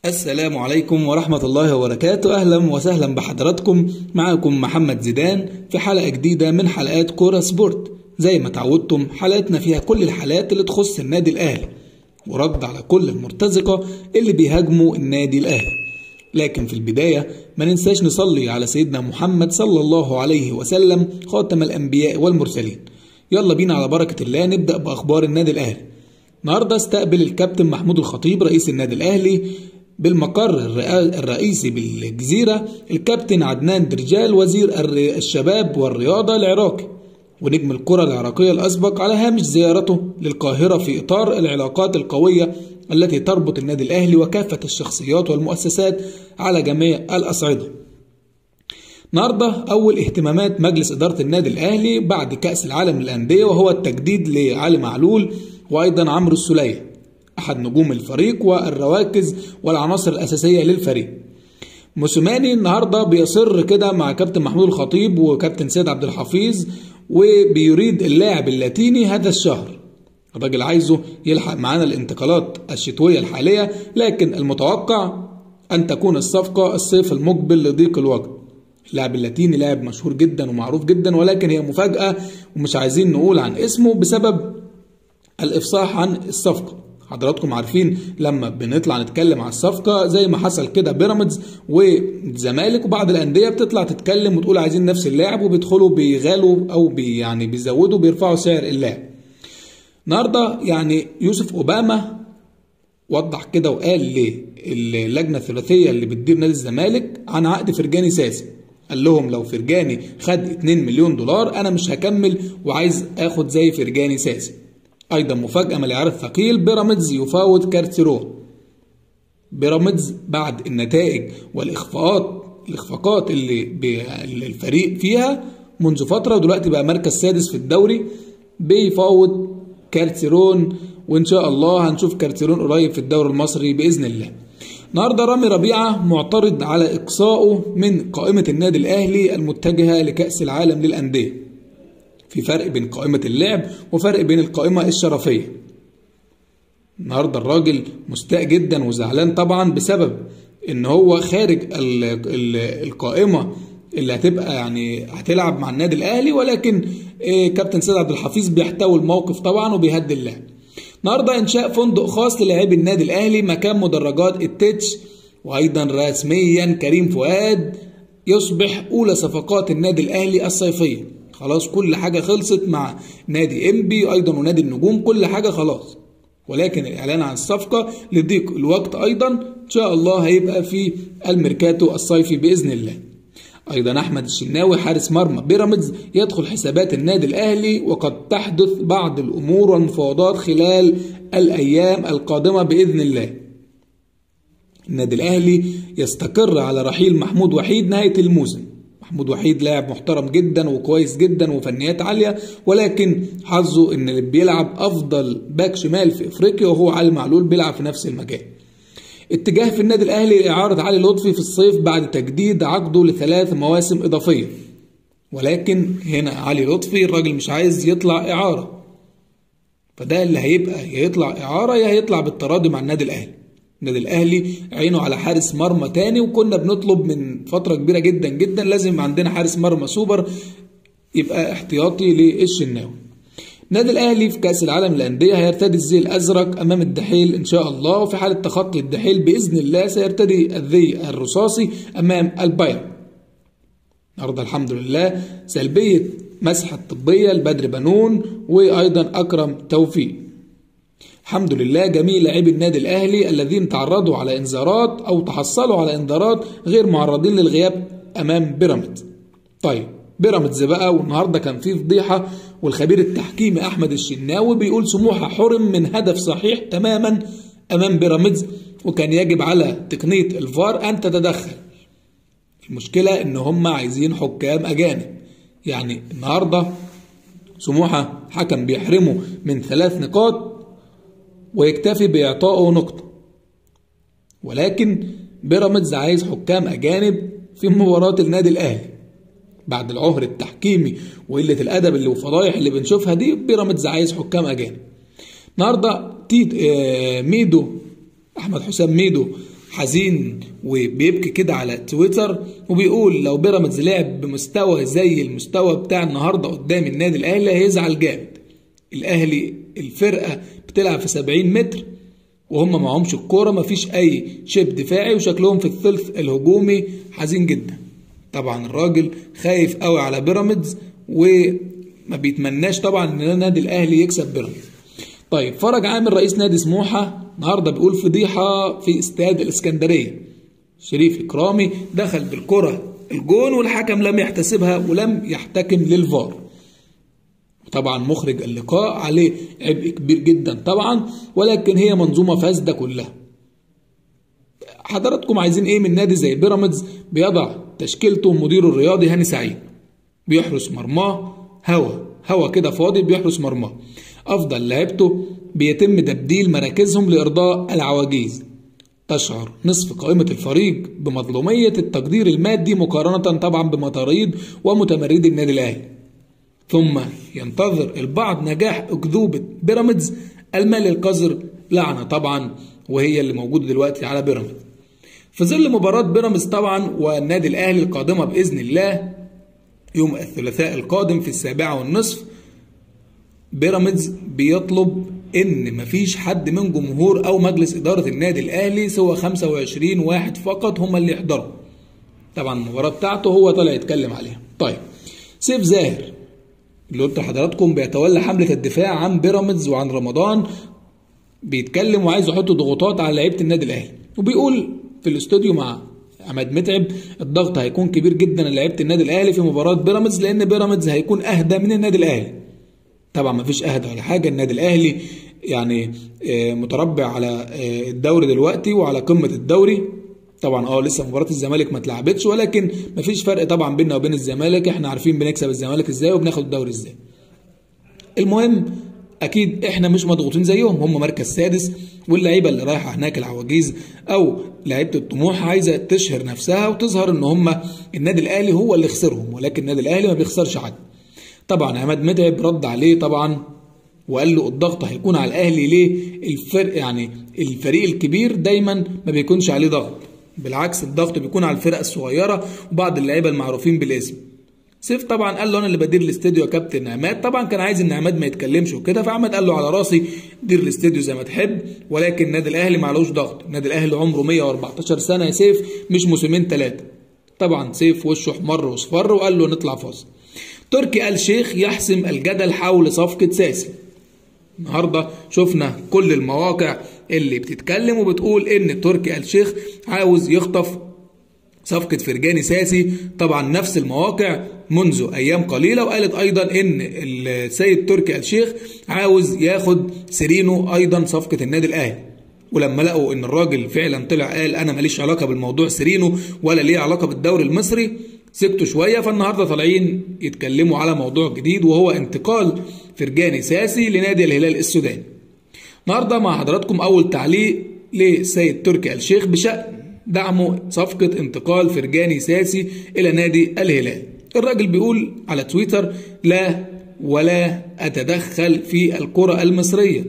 السلام عليكم ورحمة الله وبركاته أهلا وسهلا بحضراتكم معكم محمد زيدان في حلقة جديدة من حلقات كورة سبورت زي ما تعودتم حلقتنا فيها كل الحالات اللي تخص النادي الأهلي ورد على كل المرتزقة اللي بيهاجموا النادي الأهلي لكن في البداية ما ننساش نصلي على سيدنا محمد صلى الله عليه وسلم خاتم الأنبياء والمرسلين يلا بينا على بركة الله نبدأ بأخبار النادي الأهلي النهارده استقبل الكابتن محمود الخطيب رئيس النادي الأهلي بالمقر الرئيسي بالجزيرة الكابتن عدنان درجال وزير الشباب والرياضة العراقي ونجم الكرة العراقية الأسبق على هامش زيارته للقاهرة في إطار العلاقات القوية التي تربط النادي الأهلي وكافة الشخصيات والمؤسسات على جميع الأصعدة النهارده أول اهتمامات مجلس إدارة النادي الأهلي بعد كأس العالم للأندية وهو التجديد لعلي معلول وأيضا عمرو السولية أحد نجوم الفريق والرواكز والعناصر الأساسية للفريق موسيماني النهارده بيصر كده مع كابتن محمود الخطيب وكابتن سيد عبد الحفيظ وبيريد اللاعب اللاتيني هذا الشهر الراجل عايزه يلحق معانا الانتقالات الشتوية الحالية لكن المتوقع أن تكون الصفقة الصيف المقبل لضيق الوقت اللاعب اللاتيني لاعب مشهور جدا ومعروف جدا ولكن هي مفاجأة ومش عايزين نقول عن اسمه بسبب الإفصاح عن الصفقة حضراتكم عارفين لما بنطلع نتكلم على الصفقة زي ما حصل كده بيراميدز والزمالك وبعض الأندية بتطلع تتكلم وتقول عايزين نفس اللاعب وبيدخلوا بيغالوا أو بي يعني بيزودوا بيرفعوا سعر اللاعب النهارده يعني يوسف اوباما وضح كده وقال للجنه الثلاثيه اللي بتدير نادي الزمالك عن عقد فرجاني ساسي قال لهم لو فرجاني خد 2 مليون دولار انا مش هكمل وعايز اخد زي فرجاني ساسي ايضا مفاجاه من العيار الثقيل بيراميدز يفاوض كارتيرون بيراميدز بعد النتائج والاخفاقات الاخفاقات اللي الفريق فيها منذ فتره ودلوقتي بقى مركز سادس في الدوري بيفاوض كارتيرون وان شاء الله هنشوف كارتيرون قريب في الدوري المصري باذن الله النهارده رامي ربيعه معترض على اقصائه من قائمه النادي الاهلي المتجهه لكاس العالم للانديه في فرق بين قائمه اللعب وفرق بين القائمه الشرفيه النهارده الراجل مستاء جدا وزعلان طبعا بسبب ان هو خارج ال ال القائمه اللي هتبقى يعني هتلعب مع النادي الاهلي ولكن إيه كابتن سيد عبد الحفيظ بيحتوي الموقف طبعا وبيهدي اللعب. النهارده انشاء فندق خاص للاعبي النادي الاهلي مكان مدرجات التتش وايضا رسميا كريم فؤاد يصبح اولى صفقات النادي الاهلي الصيفيه. خلاص كل حاجه خلصت مع نادي انبي ايضا ونادي النجوم كل حاجه خلاص. ولكن الاعلان عن الصفقه لضيق الوقت ايضا ان شاء الله هيبقى في الميركاتو الصيفي باذن الله. ايضا احمد الشناوي حارس مرمى بيراميدز يدخل حسابات النادي الاهلي وقد تحدث بعض الامور والمفاوضات خلال الايام القادمه باذن الله النادي الاهلي يستقر على رحيل محمود وحيد نهايه الموسم محمود وحيد لاعب محترم جدا وكويس جدا وفنيات عاليه ولكن حظه ان اللي بيلعب افضل باك شمال في افريقيا وهو علي معلول بيلعب في نفس المكان اتجاه في النادي الاهلي لاعاره علي لطفي في الصيف بعد تجديد عقده لثلاث مواسم اضافيه ولكن هنا علي لطفي الراجل مش عايز يطلع اعاره فده اللي هيبقى يا يطلع اعاره يا هيطلع بالتراضي مع النادي الاهلي النادي الاهلي عينه على حارس مرمى تاني وكنا بنطلب من فتره كبيره جدا جدا لازم عندنا حارس مرمى سوبر يبقى احتياطي للشناوي النادي الاهلي في كاس العالم للانديه هيرتدي الزي الازرق امام الدحيل ان شاء الله وفي حاله تخطي الدحيل باذن الله سيرتدي الزي الرصاصي امام البايرن النهارده الحمد لله سلبيه مسحه طبيه لبدر بنون وايضا اكرم توفيق الحمد لله جميع لاعبي النادي الاهلي الذين تعرضوا على انذارات او تحصلوا على انذارات غير معرضين للغياب امام بيراميدز طيب بيراميدز بقى والنهارده كان في فضيحه والخبير التحكيمي احمد الشناوي بيقول سموحه حرم من هدف صحيح تماما امام بيراميدز وكان يجب على تقنيه الفار ان تتدخل المشكله ان هم عايزين حكام اجانب يعني النهارده سموحه حكم بيحرمه من ثلاث نقاط ويكتفي باعطائه نقطه ولكن بيراميدز عايز حكام اجانب في مباراه النادي الاهلي بعد العهر التحكيمي وقله الادب اللي وفضايح اللي بنشوفها دي بيراميدز عايز حكام اجانب النهارده تيت آه ميدو احمد حسام ميدو حزين وبيبكي كده على تويتر وبيقول لو بيراميدز لعب بمستوى زي المستوى بتاع النهارده قدام النادي الاهلي هيزعل جامد الاهلي الفرقه بتلعب في 70 متر وهم معهمش الكوره مفيش اي شيب دفاعي وشكلهم في الثلث الهجومي حزين جدا طبعا الراجل خايف قوي على بيراميدز وما بيتمناش طبعا ان النادي الاهلي يكسب بيراميدز طيب فرج عامر رئيس نادي سموحه النهارده بيقول فضيحه في استاد الاسكندريه شريف اكرامي دخل بالكره الجون والحكم لم يحتسبها ولم يحتكم للفار طبعا مخرج اللقاء عليه عبء كبير جدا طبعا ولكن هي منظومه فاسده كلها حضراتكم عايزين ايه من نادي زي بيراميدز بيضع تشكيلته مديره الرياضي هاني سعيد بيحرس مرماه هوا هوا كده فاضي بيحرس مرماه افضل لعيبته بيتم تبديل مراكزهم لارضاء العواجيز تشعر نصف قائمة الفريق بمظلومية التقدير المادي مقارنة طبعا بمطاريد ومتمردي النادي الأهلي ثم ينتظر البعض نجاح أكذوبة بيراميدز المال القذر لعنة طبعا وهي اللي موجودة دلوقتي على بيراميدز في ظل مباراة بيراميدز طبعا والنادي الأهلي القادمة بإذن الله يوم الثلاثاء القادم في السابعة والنصف بيراميدز بيطلب ان مفيش حد من جمهور او مجلس اداره النادي الاهلي سوى 25 واحد فقط هم اللي يحضروا طبعا المباراه بتاعته هو طالع يتكلم عليها طيب سيف زاهر اللي قلت لحضراتكم بيتولى حمله الدفاع عن بيراميدز وعن رمضان بيتكلم وعايز يحط ضغوطات على لعيبه النادي الاهلي وبيقول في الاستوديو مع عماد متعب الضغط هيكون كبير جدا لعيبه النادي الاهلي في مباراه بيراميدز لان بيراميدز هيكون اهدى من النادي الاهلي طبعا ما فيش اهدى ولا حاجه النادي الاهلي يعني متربع على الدوري دلوقتي وعلى قمه الدوري طبعا اه لسه مباراه الزمالك ما اتلعبتش ولكن ما فيش فرق طبعا بيننا وبين الزمالك احنا عارفين بنكسب الزمالك ازاي وبناخد الدوري ازاي المهم اكيد احنا مش مضغوطين زيهم هم مركز سادس واللعيبه اللي رايحه هناك العواجيز او لعيبه الطموح عايزه تشهر نفسها وتظهر ان هم النادي الاهلي هو اللي خسرهم ولكن النادي الاهلي ما بيخسرش حد طبعا عماد متعب رد عليه طبعا وقال له الضغط هيكون على الاهلي ليه الفرق يعني الفريق الكبير دايما ما بيكونش عليه ضغط بالعكس الضغط بيكون على الفرق الصغيره وبعض اللعيبه المعروفين بالاسم سيف طبعا قال له انا اللي بدير الاستوديو يا كابتن عماد طبعا كان عايز ان عماد ما يتكلمش وكده فعماد قال له على راسي دير الاستوديو زي ما تحب ولكن النادي الاهلي معلوش ضغط النادي الاهلي عمره 114 سنه يا سيف مش موسمين ثلاثه طبعا سيف وشه احمر واصفر وقال له نطلع فاصل تركي آل شيخ يحسم الجدل حول صفقة ساسي النهاردة شفنا كل المواقع اللي بتتكلم وبتقول ان تركي آل شيخ عاوز يخطف صفقة فرجاني ساسي طبعا نفس المواقع منذ ايام قليلة وقالت ايضا ان السيد تركي آل شيخ عاوز ياخد سيرينو ايضا صفقة النادي الاهلي ولما لقوا ان الراجل فعلا طلع قال انا ماليش علاقة بالموضوع سيرينو ولا ليه علاقة بالدوري المصري سكتوا شويه فالنهارده طالعين يتكلموا على موضوع جديد وهو انتقال فرجاني ساسي لنادي الهلال السوداني. النهارده مع حضراتكم اول تعليق للسيد تركي الشيخ بشان دعمه صفقه انتقال فرجاني ساسي الى نادي الهلال. الراجل بيقول على تويتر لا ولا اتدخل في الكره المصريه.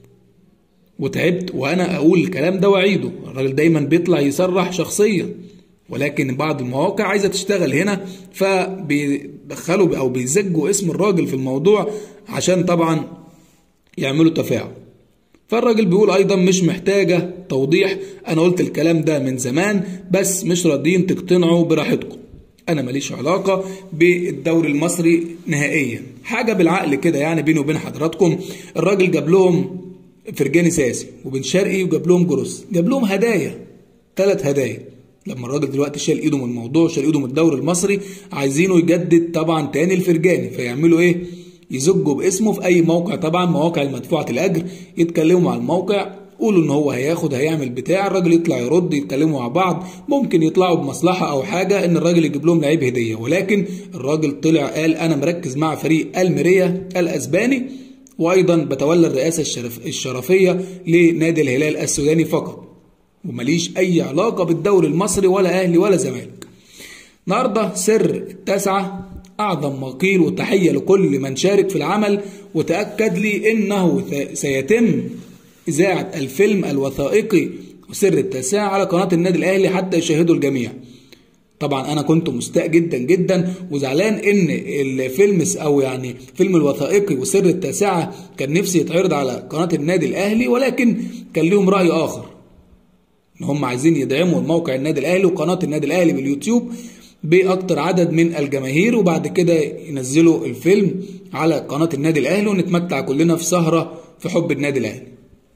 وتعبت وانا اقول الكلام ده واعيده، الراجل دايما بيطلع يصرح شخصيا. ولكن بعض المواقع عايزه تشتغل هنا فبيدخلوا او بيزجوا اسم الراجل في الموضوع عشان طبعا يعملوا تفاعل فالراجل بيقول ايضا مش محتاجه توضيح انا قلت الكلام ده من زمان بس مش راضيين تقتنعوا براحتكم انا ماليش علاقه بالدوري المصري نهائيا حاجه بالعقل كده يعني بيني وبين حضراتكم الراجل جاب لهم فرجاني ساسي وبن شرقي وجاب لهم جروس جاب لهم هدايا ثلاث هدايا لما الراجل دلوقتي شال ايده من الموضوع شال ايده من الدوري المصري عايزينه يجدد طبعا تاني الفرجاني فيعملوا ايه يزجوا باسمه في اي موقع طبعا مواقع المدفوعه الاجر يتكلموا مع الموقع قولوا ان هو هياخد هيعمل بتاع الراجل يطلع يرد يتكلموا مع بعض ممكن يطلعوا بمصلحه او حاجه ان الراجل يجيب لهم لعيب هديه ولكن الراجل طلع قال انا مركز مع فريق الميريا الاسباني وايضا بتولى الرئاسه الشرف الشرفيه لنادي الهلال السوداني فقط ومليش اي علاقه بالدوري المصري ولا اهلي ولا زمالك النهارده سر التاسعه اعظم ما قيل وتحيه لكل من شارك في العمل وتاكد لي انه سيتم اذاعه الفيلم الوثائقي وسر التاسعة على قناة النادي الأهلي حتى يشاهدوا الجميع طبعا انا كنت مستاء جدا جدا وزعلان ان الفيلم او يعني فيلم الوثائقي وسر التاسعه كان نفسي يتعرض على قناه النادي الاهلي ولكن كان لهم راي اخر ان هم عايزين يدعموا الموقع النادي الاهلي وقناه النادي الاهلي باليوتيوب باكتر عدد من الجماهير وبعد كده ينزلوا الفيلم على قناه النادي الاهلي ونتمتع كلنا في سهره في حب النادي الاهلي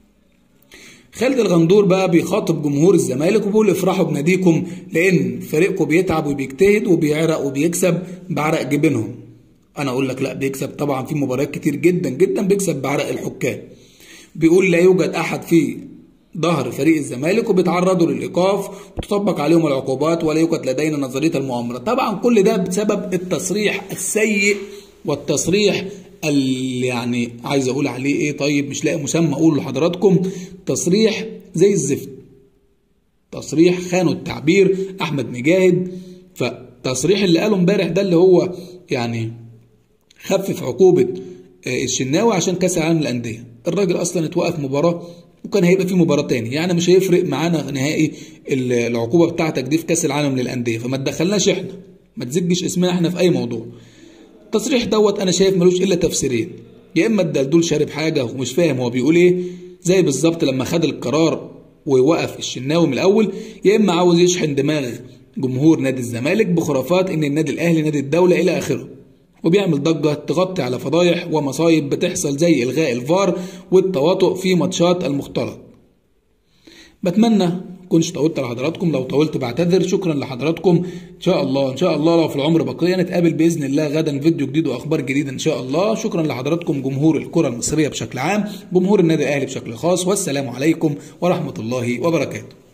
خالد الغندور بقى بيخاطب جمهور الزمالك وبيقول افرحوا بناديكم لان فريقكم بيتعب وبيجتهد وبيعرق وبيكسب بعرق جبينهم انا اقول لك لا بيكسب طبعا في مباريات كتير جدا جدا بيكسب بعرق الحكام بيقول لا يوجد احد في ظهر فريق الزمالك وبيتعرضوا للايقاف وتطبق عليهم العقوبات ولا يوجد لدينا نظريه المؤامره طبعا كل ده بسبب التصريح السيء والتصريح اللي يعني عايز اقول عليه ايه طيب مش لاقي مسمى اقول لحضراتكم تصريح زي الزفت تصريح خانوا التعبير احمد مجاهد فالتصريح اللي قاله امبارح ده اللي هو يعني خفف عقوبه الشناوي عشان كاس العالم للانديه الراجل اصلا اتوقف مباراه وكان هيبقى في مباراه تاني يعني مش هيفرق معانا نهائي العقوبه بتاعتك دي في كاس العالم للانديه فما تدخلناش احنا ما تزجش اسمنا احنا في اي موضوع التصريح دوت انا شايف ملوش الا تفسيرين يا اما الدلدول شارب حاجه ومش فاهم هو بيقول ايه زي بالظبط لما خد القرار ووقف الشناوي من الاول يا اما عاوز يشحن دماغ جمهور نادي الزمالك بخرافات ان النادي الاهلي نادي الدوله الى اخره وبيعمل ضجة تغطي على فضايح ومصايب بتحصل زي إلغاء الفار والتواطؤ في ماتشات المختلط بتمنى كنتش طولت على حضراتكم لو طولت بعتذر شكرا لحضراتكم ان شاء الله ان شاء الله لو في العمر بقيه نتقابل باذن الله غدا فيديو جديد واخبار جديده ان شاء الله شكرا لحضراتكم جمهور الكره المصريه بشكل عام جمهور النادي الاهلي بشكل خاص والسلام عليكم ورحمه الله وبركاته